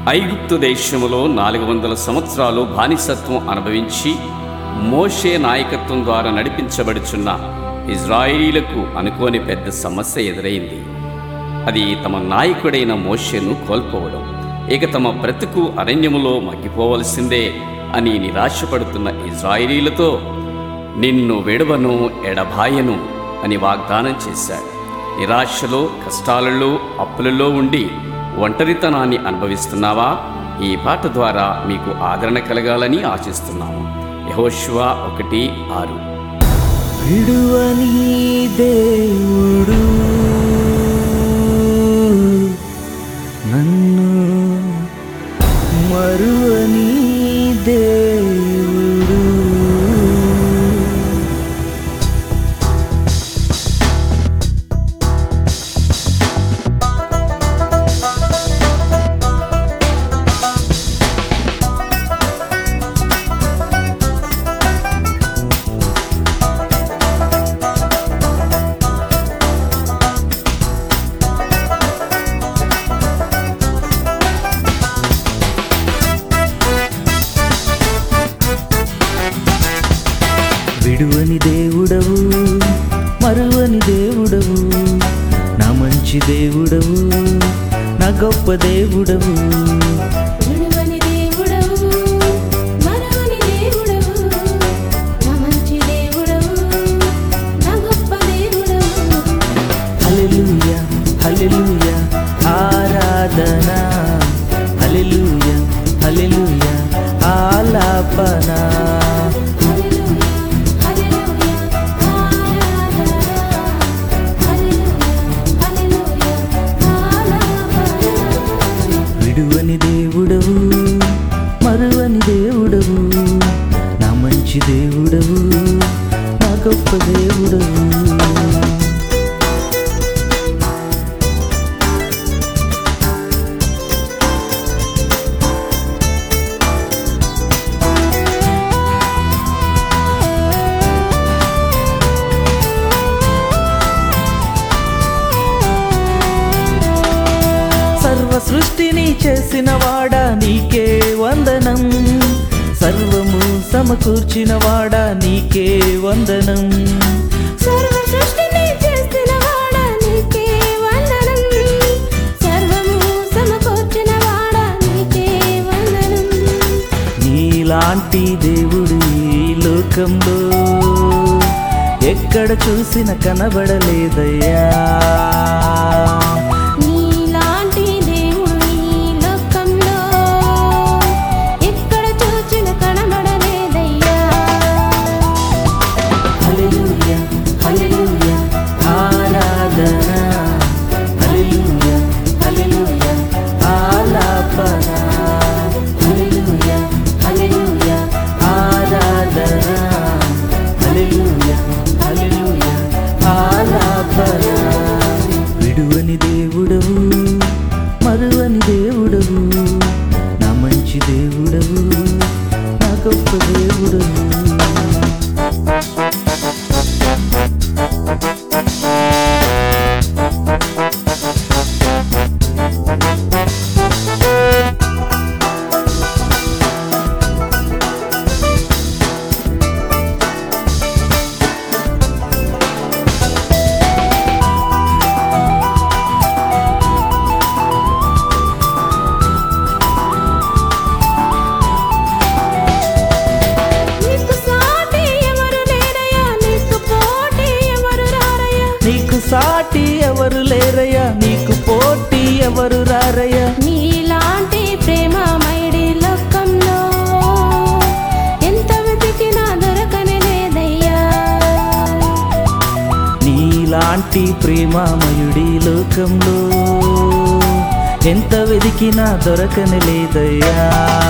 ఐగుప్తు దేశములో నాలుగు వందల సంవత్సరాలు బానిసత్వం అనుభవించి మోషే నాయకత్వం ద్వారా నడిపించబడుచున్న ఇజ్రాయిలీలకు అనుకోని పెద్ద సమస్య ఎదురైంది అది తమ నాయకుడైన మోషేను కోల్పోవడం ఇక తమ బ్రతుకు అరణ్యములో మగ్గిపోవలసిందే అని నిరాశపడుతున్న ఇజ్రాయిలీలతో నిన్ను విడవను ఎడబాయను అని వాగ్దానం చేశాడు నిరాశలో కష్టాలలో అప్పులలో ఉండి ఒంటరితనాన్ని అనుభవిస్తున్నావా ఈ పాట ద్వారా మీకు ఆదరణ కలగాలని ఆశిస్తున్నాము యహోశివ ఒకటి ఆరు విడువని దేవుడు నన్ను మరువని దేవుడు విడువని దేవుడవు మరువని దేవుడవు నా మంచి దేవుడవు నా గొప్ప దేవుడవు విడువని దేవుడవు మరువని దేవుడవు నా మంచి దేవుడవు నా గొప్ప దేవుడవు హల్లెలూయా హల్లెలూయా ఆరాధన హల్లెలూయా హల్లెలూయా ఆలాపన హల్లెలూయా హల్లెలూయా ఆరాధన హల్లెలూయా హల్లెలూయా ఆలాపన విడువని దేవుడవు మరువని దేవుడవు నా మంచి దేవుడవు నా గొప్ప దేవుడవు సర్వ సృష్టిని చేసిన వాడా నీకే వందనం సర్వము సమకూర్చిన వాడా నీకే వందనం సర్వ సృష్టిని చేసిన వాడా నీకే వందనం సర్వము సమకూర్చిన వాడా నీకే వందనం నీలాంటి దేవుడు ఈ లోకంలో ఎక్కడ చూసిన కనబడలేదయ్యా నీలాంటి దేవుడు ఈ లోకంలో ఎక్కడ చూచిన కనబడలేదయ్యా హల్లెలూయా హల్లెలూయా ఆరాధన హల్లెలూయా హల్లెలూయా ఆలాపన హల్లెలూయా హల్లెలూయా ఆరాధన హల్లెలూయా హల్లెలూయా ఆలాపన విడువని దేవుడవు మరువని దేవుడవు నా మంచి దేవుడవు నా గొప్ప దేవుడవు నీకు సాటి ఎవరు లేరయ్యా నీకు పోటీ ఎవరు రారయ్యా నీకు సాటి ఎవరు లేరయ్యా నీకు పోటీ ఎవరు రారయ్యా నీలాంటి ప్రేమమయుడి లోకంలో ఎంత వెతికినా దొరకని లేదయ్యా నీలాంటి ప్రేమామయుడి లోకంలో ఎంత వెదికినా దొరకని లేదయ్యా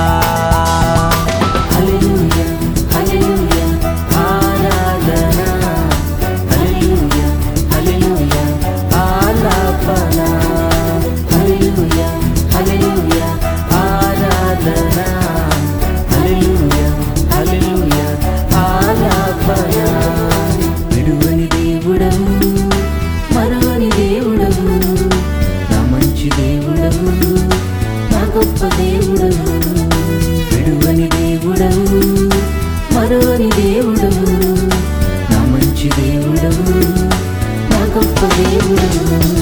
హల్లెలూయా హల్లెలూయా ఆరాధన హల్లెలూయా హల్లెలూయా ఆలాపన హల్లెలూయా హల్లెలూయా ఆరాధన హల్లెలూయా హల్లెలూయా ఆలాపన విడువని దేవుడవు మరువని దేవుడవు నా మంచి దేవుడవు నా గొప్ప దేవుడవు దేవుడు మరువని దేవుడు నా మంచి దేవుడు నా గొప్ప దేవుడు